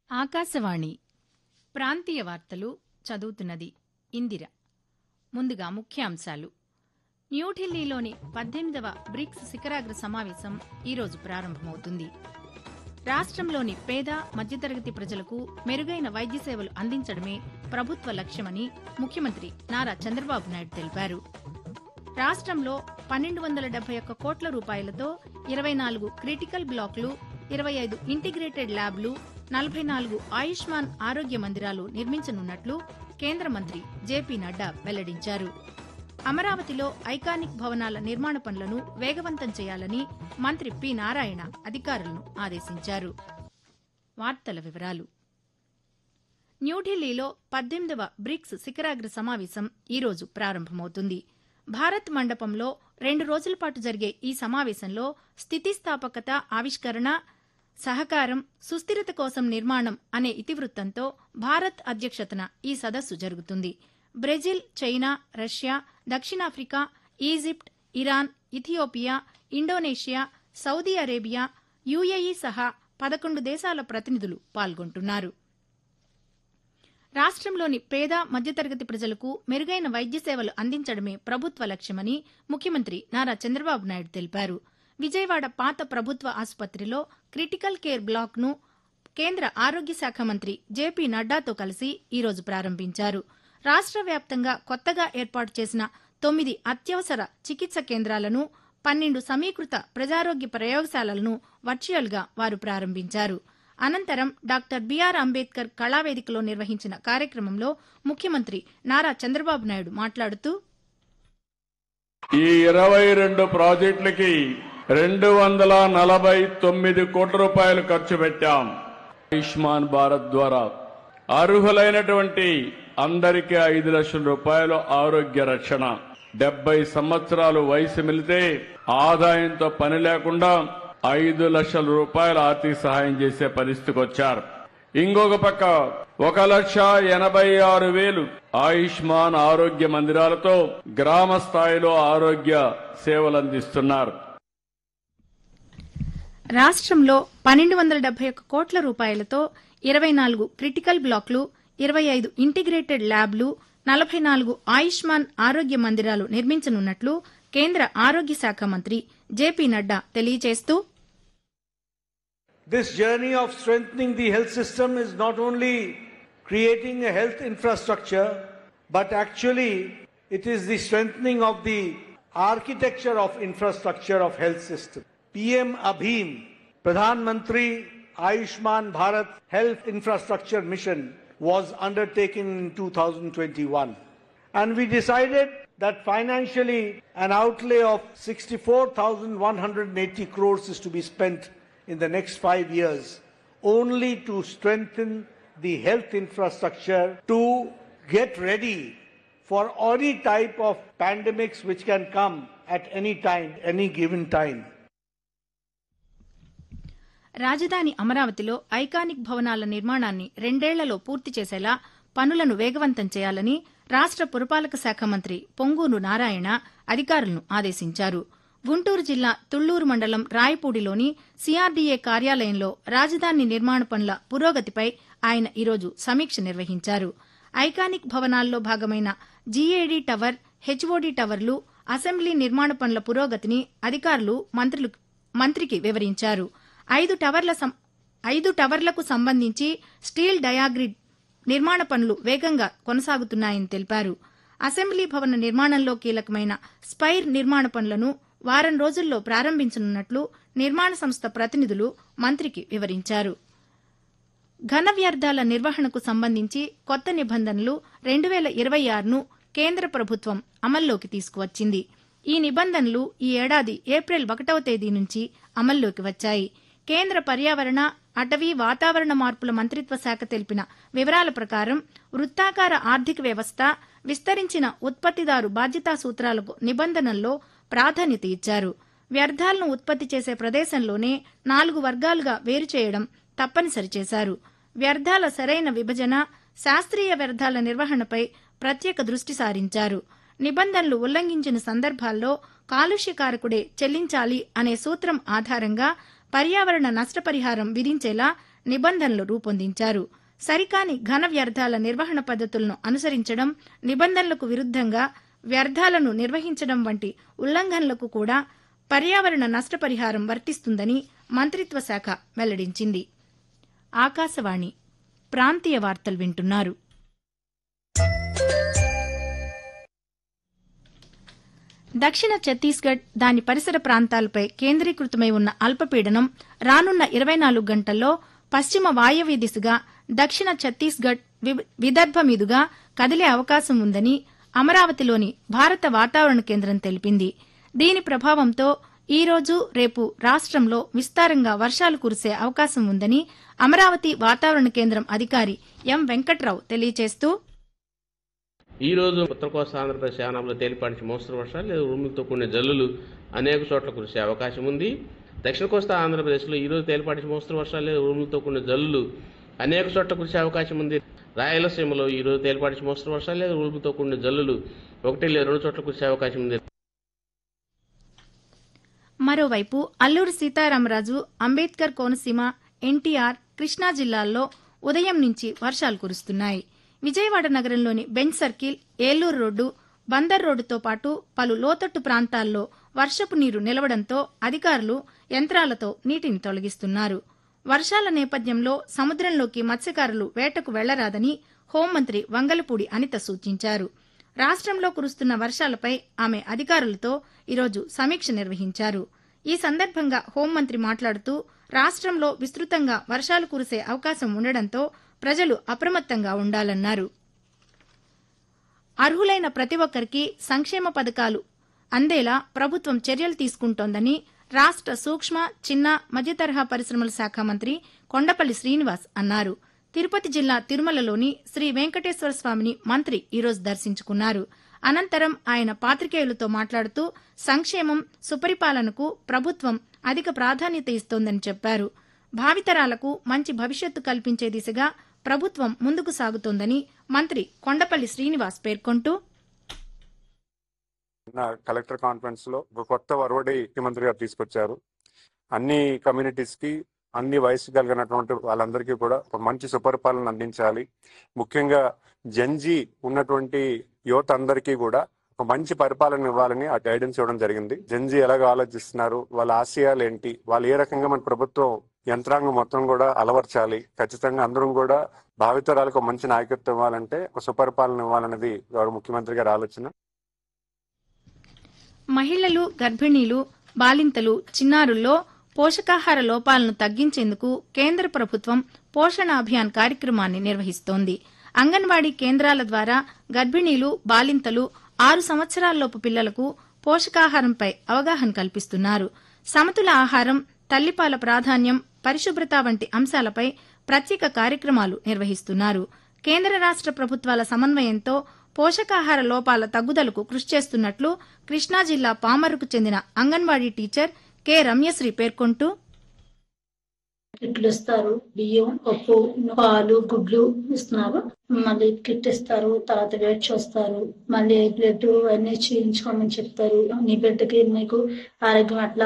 ఆకాశవాణి ప్రాంతీయ వార్తలు చదువుతున్నది ఇందిర ముందుగా ముఖ్యాంశాలు న్యూఢిల్లీలోని పద్దెనిమిదవ బ్రిక్స్ శిఖరాగ్ర సమావేశం ఈరోజు ప్రారంభమవుతుంది రాష్ట్రంలోని పేద మధ్యతరగతి ప్రజలకు మెరుగైన వైద్య సేవలు అందించడమే ప్రభుత్వ లక్ష్యమని ముఖ్యమంత్రి నారా చంద్రబాబు నాయుడు తెలిపారు రాష్ట్రంలో పన్నెండు వందల డెబ్బై ఒక్క కోట్ల రూపాయలతో ఇరవై నాలుగు క్రిటికల్ బ్లాకులు ఇరవై ఐదు ఇంటిగ్రేటెడ్ ల్యాబ్లు నలభై నాలుగు ఆయుష్మాన్ ఆరోగ్య మందిరాలు నిర్మించనున్నట్లు కేంద్ర మంత్రి జేపీ నడ్డా వెల్లడించారు అమరావతిలో ఐకానిక్ భవనాల నిర్మాణ పనులను వేగవంతం చేయాలని మంత్రి పి నారాయణ అధికారులను ఆదేశించారు వార్తల వివరాలు న్యూఢిల్లీలో పద్దెనిమిదవ బ్రిక్స్ శిఖరాగ్ర సమావేశం ఈరోజు ప్రారంభమవుతుంది భారత్ మండపంలో రెండు రోజుల పాటు జరిగే ఈ సమావేశంలో స్థితిస్థాపకత ఆవిష్కరణ సహకారం సుస్థిరత కోసం నిర్మాణం అనే ఇతివృత్తంతో భారత్ అధ్యక్షతన ఈ సదస్సు జరుగుతుంది బ్రెజిల్ చైనా రష్యా దక్షిణాఫ్రికా Egypt Iran Ethiopia Indonesia Saudi Arabia UAE సహా పదకొండు దేశాల ప్రతినిధులు పాల్గొంటున్నారు రాష్ట్రంలోని పేద మధ్యతరగతి ప్రజలకు మెరుగైన వైద్య సేవలు అందించడమే ప్రభుత్వ లక్ష్యమని ముఖ్యమంత్రి నారా చంద్రబాబు నాయుడు తెలిపారు విజయవాడ పాత ప్రభుత్వ ఆసుపత్రిలో క్రిటికల్ కేర్ బ్లాక్ను కేంద్ర ఆరోగ్య శాఖ మంత్రి జేపీ నడ్డాతో కలిసి ఈరోజు ప్రారంభించారు రాష్ట్ర వ్యాప్తంగా కొత్తగా ఏర్పాటు చేసిన తొమ్మిది అత్యవసర చికిత్స కేంద్రాలను పన్నెండు సమీకృత ప్రజారోగ్య ప్రయోగశాలలను వర్చువల్గా వారు ప్రారంభించారు అనంతరం డాక్టర్ బీఆర్ అంబేద్కర్ కళావేదికలో నిర్వహించిన కార్యక్రమంలో ముఖ్యమంత్రి నారా చంద్రబాబు నాయుడు మాట్లాడుతూ ఈ ఇరవై రెండు ప్రాజెక్టులకి రెండు వందల నలభై తొమ్మిది కోట్ల రూపాయలు ఖర్చు పెట్టాం ఆయుష్మాన్ భారత్ ద్వారా అర్హులైనటువంటి అందరికీ ఐదు లక్షల రూపాయలు ఆరోగ్య రక్షణ డెబ్బై సంవత్సరాలు వయసు మిలితే ఆదాయంతో పని లేకుండా ఐదు లక్షల రూపాయల ఆర్థిక సహాయం చేసే పరిస్థితికి వచ్చారు ఇంకొక పక్క ఒక లక్ష ఎనభై ఆరు వేలు ఆయుష్మాన్ ఆరోగ్య మందిరాలతో గ్రామ స్థాయిలో ఆరోగ్య సేవలు అందిస్తున్నారు రాష్ట్రంలో పన్నెండు వందల డెబ్బై ఒక్క కోట్ల రూపాయలతో ఇరవై నాలుగు క్రిటికల్ బ్లాక్లు ఇరవై ఐదు ఇంటిగ్రేటెడ్ ల్యాబ్లు నలభై నాలుగు ఆయుష్మాన్ ఆరోగ్య మందిరాలు నిర్మించనున్నట్లు కేంద్ర ఆరోగ్య శాఖ మంత్రి జేపీ నడ్డా తెలియజేస్తూ This journey of strengthening the health system is not only creating a health infrastructure, but actually it is the strengthening of the architecture of infrastructure of health system. PM Abhim, Pradhan Mantri Ayushman Bharat Health Infrastructure Mission was undertaken in 2021. And we decided that financially an outlay of 64,180 crores is to be spent in the next five years only to strengthen the health infrastructure to get ready for any type of pandemics which can come at any time, any given time. రాజధాని అమరావతిలో iconic భవనాల నిర్మాణాన్ని రెండేళ్లలో పూర్తి చేసేలా పనులను వేగవంతం చేయాలని రాష్ట పురపాలక శాఖ మంత్రి పొంగూరు నారాయణ అధికారులను ఆదేశించారు గుంటూరు జిల్లా తుళ్లూరు మండలం రాయపూడిలోని సీఆర్డీఏ కార్యాలయంలో రాజధాని నిర్మాణ పనుల పురోగతిపై ఆయన ఈరోజు సమీక్ష నిర్వహించారు ఐకానిక్ భవనాల్లో భాగమైన జీఏడీ టవర్ హెచ్ఓడీ టవర్లు అసెంబ్లీ నిర్మాణ పనుల పురోగతిని అధికారులు మంత్రులు మంత్రికి వివరించారు ఐదు టవర్ల సం- ఐదు టవర్లకు సంబంధించి స్టీల్ డయాగ్రిడ్ నిర్మాణ పనులు వేగంగా కొనసాగుతున్నాయని తెలిపారు అసెంబ్లీ భవన నిర్మాణంలో కీలకమైన స్పైర్ నిర్మాణ పనులను వారం రోజుల్లో ప్రారంభించనున్నట్లు నిర్మాణ సంస్థ ప్రతినిధులు మంత్రికి వివరించారు ఘన వ్యర్థాల నిర్వహణకు సంబంధించి కొత్త నిబంధనలు రెండు వేల ఇరవై ఆరును కేంద్ర ప్రభుత్వం అమల్లోకి తీసుకువచ్చింది ఈ నిబంధనలు ఈ ఏడాది ఏప్రిల్ ఒకటవ తేదీ నుంచి అమల్లోకి వచ్చాయి కేంద్ర పర్యావరణ అటవీ వాతావరణ మార్పుల మంత్రిత్వ శాఖ తెలిపిన వివరాల ప్రకారం వృత్తాకార ఆర్థిక వ్యవస్థ విస్తరించిన ఉత్పత్తిదారు బాధ్యతా సూత్రాలకు నిబంధనల్లో ప్రాధాన్యత ఇచ్చారు వ్యర్థాలను ఉత్పత్తి చేసే ప్రదేశంలోనే నాలుగు వర్గాలుగా వేరు చేయడం తప్పనిసరి చేశారు వ్యర్థాల సరైన విభజన శాస్త్రీయ వ్యర్థాల నిర్వహణపై ప్రత్యేక దృష్టి సారించారు నిబంధనలు ఉల్లంఘించిన సందర్భాల్లో కాలుష్యకారకుడే చెల్లించాలి అనే సూత్రం ఆధారంగా పర్యావరణ నష్టపరిహారం విధించేలా నిబంధనలు రూపొందించారు సరికాని ఘన వ్యర్థాల నిర్వహణ పద్ధతులను అనుసరించడం నిబంధనలకు విరుద్ధంగా వ్యర్థాలను నిర్వహించడం వంటి ఉల్లంఘనలకు కూడా పర్యావరణ నష్టపరిహారం వర్తిస్తుందని మంత్రిత్వ శాఖ వెల్లడించింది ఆకాశవాణి ప్రాంతీయ వార్తలు వింటున్నారు దక్షిణ ఛత్తీస్గఢ్ దాని పరిసర ప్రాంతాలపై కేంద్రీకృతమై ఉన్న అల్పపీడనం రానున్న ఇరవై నాలుగు గంటల్లో పశ్చిమ వాయవ్య దిశగా దక్షిణ ఛత్తీస్గఢ్ వి- విదర్భ మీదుగా కదిలే అవకాశం ఉందని అమరావతిలోని భారత వాతావరణ కేంద్రం తెలిపింది దీని ప్రభావంతో ఈ రోజు రేపు రాష్ట్రంలో విస్తారంగా వర్షాలు కురిసే అవకాశం ఉందని అమరావతి వాతావరణ కేంద్రం అధికారి ఎం వెంకట్రావు తెలియజేస్తూ ఈ రోజు ఉత్తర కోస్తా ఆంధ్రప్రదేశ్ యానాంలో తేలిపాటి మోస్తరు వర్షాలు లేదా ఉరుములతో కూడిన జల్లులు అనేక చోట్ల కురిసే అవకాశం ఉంది దక్షిణ కోస్తా ఆంధ్రప్రదేశ్లో ఈ రోజు తేలిపాటి మోస్తరు వర్షాలు లేదా ఉరుములతో కూడిన జల్లులు అనేక చోట్ల కురిసే అవకాశం ఉంది రాయలసీమలో ఈ రోజు తేలిపాటి మోస్తరు వర్షాలు లేదా ఉరుములతో కూడిన జల్లులు ఒకటి లేదా రెండు చోట్ల కురిసే అవకాశం ఉంది మరోవైపు అల్లూరి సీతారామరాజు అంబేద్కర్ కోనసీమ ఎన్టీఆర్ కృష్ణా జిల్లాల్లో ఉదయం నుంచి వర్షాలు కురుస్తున్నాయి విజయవాడ నగరంలోని bench circle Eluru road Bandar రోడ్డుతో పాటు పలు లోతట్టు ప్రాంతాల్లో వర్షపు నీరు నిలవడంతో అధికారులు యంత్రాలతో నీటిని తొలగిస్తున్నారు వర్షాల నేపథ్యంలో సముద్రంలోకి మత్స్యకారులు వేటకు వెళ్లరాదని హోంమంత్రి వంగలపూడి అనిత సూచించారు రాష్ట్రంలో కురుస్తున్న వర్షాలపై ఆమె అధికారులతో ఈరోజు సమీక్ష నిర్వహించారు ఈ సందర్భంగా హోంమంత్రి మాట్లాడుతూ రాష్ట్రంలో విస్తృతంగా వర్షాలు కురిసే అవకాశం ఉండడంతో ప్రజలు అప్రమత్తంగా ఉండాలన్నారు అర్హులైన ప్రతి ఒక్కరికి సంక్షేమ పథకాలు అందేలా ప్రభుత్వం చర్యలు తీసుకుంటోందని రాష్ట్ర సూక్ష్మ చిన్న మధ్యతరహా పరిశ్రమల శాఖ మంత్రి కొండపల్లి శ్రీనివాస్ అన్నారు తిరుపతి జిల్లా తిరుమలలోని శ్రీ వెంకటేశ్వర స్వామిని మంత్రి ఈరోజు దర్శించుకున్నారు అనంతరం ఆయన పాతికేయులతో మాట్లాడుతూ సంక్షేమం సుపరిపాలనకు ప్రభుత్వం అధిక ప్రాధాన్యత ఇస్తోందని చెప్పారు భావితరాలకు మంచి భవిష్యత్తు కల్పించే దిశగా ప్రభుత్వం ముందుకు సాగుతోందని మంత్రి కొండపల్లి శ్రీనివాస్ పేర్కొంటూ నిన్న కలెక్టర్ కాన్ఫరెన్స్ లో ఒక కొత్త వరవడి ముఖ్యమంత్రి గారు తీసుకొచ్చారు అన్ని కమ్యూనిటీస్ కి అన్ని వయసు కలిగినటువంటి వాళ్ళందరికీ కూడా ఒక మంచి సుపరిపాలన అందించాలి ముఖ్యంగా జంజీ ఉన్నటువంటి యువత అందరికీ కూడా ఒక మంచి పరిపాలన ఇవ్వాలని ఆ గైడెన్స్ ఇవ్వడం జరిగింది జంజీ ఎలాగ ఆలోచిస్తున్నారు వాళ్ళ ఆశయాలు ఏంటి వాళ్ళు ఏ రకంగా మన ప్రభుత్వం యంత్రాంగం మొత్తం కూడా అలవర్చాలి ఖచ్చితంగా అందరం కూడా భావితరాలకు ఒక మంచి నాయకత్వం ఇవ్వాలంటే ఒక సుపరిపాలన ఇవ్వాలన్నది గౌరవ ముఖ్యమంత్రి గారి ఆలోచన మహిళలు గర్భిణీలు బాలింతలు చిన్నారుల్లో పోషకాహార లోపాలను తగ్గించేందుకు కేంద్ర ప్రభుత్వం పోషణ అభియాన్ కార్యక్రమాన్ని నిర్వహిస్తోంది అంగన్వాడీ కేంద్రాల ద్వారా గర్భిణీలు బాలింతలు ఆరు సంవత్సరాల్లోపు పిల్లలకు పోషకాహారంపై అవగాహన కల్పిస్తున్నారు సమతుల ఆహారం తల్లిపాల ప్రాధాన్యం పరిశుభ్రత వంటి అంశాలపై ప్రత్యేక కార్యక్రమాలు నిర్వహిస్తున్నారు కేంద్ర రాష్ట ప్రభుత్వాల సమన్వయంతో పోషకాహార లోపాల తగ్గుదలకు కృషి చేస్తున్నట్లు కృష్ణా జిల్లా పామరుకు చెందిన అంగన్వాడీ టీచర్ కె రమ్యశ్రీ పేర్కొంటూ కిట్లు ఇస్తారు బియ్యం పప్పు పాలు గుడ్లు ఇస్తున్నారు మళ్ళీ కిట్ ఇస్తారు తర్వాత వెయిట్ చూస్తారు మళ్ళీ బ్లడ్ అన్ని చేయించుకోమని చెప్తారు నీ బిడ్డకి నీకు ఆరోగ్యం అట్లా